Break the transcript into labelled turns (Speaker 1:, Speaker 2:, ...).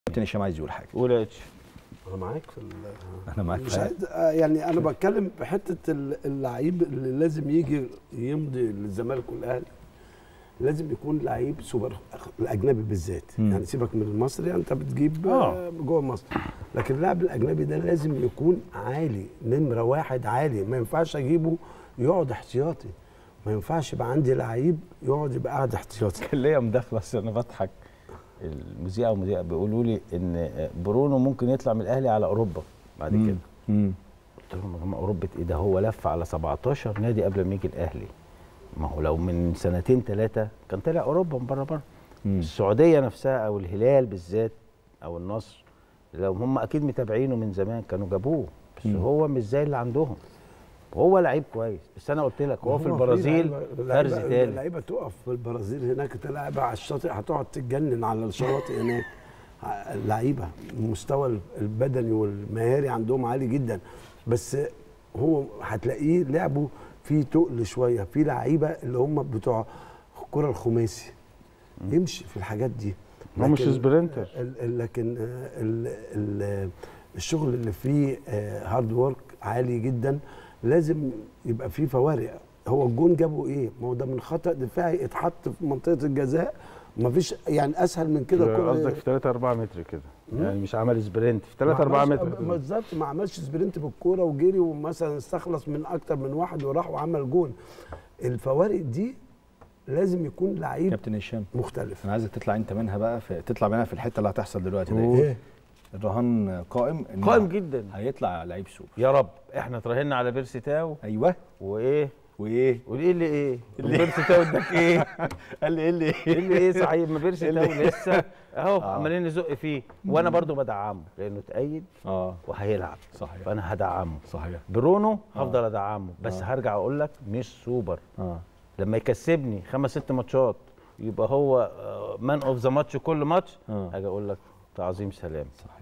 Speaker 1: كابتن هشام عايز يقول حاجه
Speaker 2: قول يا اتش
Speaker 3: انا معاك في ال-
Speaker 1: انا معاك
Speaker 3: مش
Speaker 1: في
Speaker 3: عايز آه، يعني انا بتكلم في حته ال- اللعيب اللي لازم يجي يمضي للزمالك والاهلي لازم يكون لعيب سوبر الاجنبي بالذات
Speaker 1: مم.
Speaker 3: يعني سيبك من المصري انت بتجيب
Speaker 2: آه.
Speaker 3: آه، جوه مصر لكن اللاعب الاجنبي ده لازم يكون عالي نمره واحد عالي ما ينفعش اجيبه يقعد احتياطي ما ينفعش يبقى عندي لعيب يقعد يبقى قاعد احتياطي
Speaker 2: كان ليا مداخله بس انا بضحك المذيعه والمذيع بيقولوا لي ان برونو ممكن يطلع من الاهلي على اوروبا بعد كده
Speaker 1: مم.
Speaker 2: قلت لهم يا جماعه اوروبا ايه ده هو لف على 17 نادي قبل ما يجي الاهلي ما هو لو من سنتين ثلاثه كان طلع اوروبا من بره بره
Speaker 1: مم.
Speaker 2: السعوديه نفسها او الهلال بالذات او النصر لو هم اكيد متابعينه من زمان كانوا جابوه بس
Speaker 1: مم.
Speaker 2: هو مش زي اللي عندهم هو لعيب كويس بس انا قلت لك هو في البرازيل فرز تاني
Speaker 3: اللعيبه تقف في البرازيل هناك تلعب على الشاطئ هتقعد تتجنن على الشواطئ هناك اللعيبه المستوى البدني والمهاري عندهم عالي جدا بس هو هتلاقيه لعبه فيه تقل شويه في لعيبه اللي هم بتوع الكره الخماسي يمشي في الحاجات دي
Speaker 2: هو مش
Speaker 3: لكن-
Speaker 2: سبرينتر.
Speaker 3: ال- ال- لكن آه، ال ال الشغل اللي فيه هارد ورك عالي جدا لازم يبقى فيه فوارق هو الجون جابه ايه ما هو ده من خطا دفاعي اتحط في منطقه الجزاء ما فيش يعني اسهل من كده الكرة-
Speaker 2: قصدك في 3 4 متر كده
Speaker 3: مم.
Speaker 2: يعني مش عمل سبرنت في 3
Speaker 3: ما
Speaker 2: 4
Speaker 3: عملش-
Speaker 2: متر
Speaker 3: بالظبط ما عملش سبرنت بالكوره وجري ومثلا استخلص من اكتر من واحد وراح وعمل جون الفوارق دي لازم يكون لعيب
Speaker 1: كابتن هشام
Speaker 3: مختلف
Speaker 1: انا عايزك تطلع انت منها بقى في تطلع منها في الحته اللي هتحصل دلوقتي
Speaker 2: أوه.
Speaker 1: دي
Speaker 3: ايه
Speaker 1: الرهان قائم إن
Speaker 2: قائم جدا
Speaker 1: هيطلع لعيب سوبر
Speaker 2: يا رب احنا اتراهنا على بيرسي تاو
Speaker 1: ايوه
Speaker 2: وايه
Speaker 1: وايه
Speaker 2: وايه اللي ايه بيرسي تاو اداك ايه
Speaker 1: قال لي ايه اللي
Speaker 2: ايه اللي ايه صحيح ما بيرسي تاو لسه اهو
Speaker 1: آه.
Speaker 2: عمالين نزق فيه وانا برضو بدعمه لانه اتأيد
Speaker 1: اه
Speaker 2: وهيلعب
Speaker 1: صحيح
Speaker 2: فانا هدعمه
Speaker 1: صحيح
Speaker 2: برونو هفضل ادعمه بس
Speaker 1: آه.
Speaker 2: هرجع اقول لك مش سوبر
Speaker 1: اه
Speaker 2: لما يكسبني خمس ست ماتشات يبقى هو مان اوف ذا ماتش كل ماتش
Speaker 1: آه.
Speaker 2: هاجي اقول لك تعظيم سلام
Speaker 1: صحيح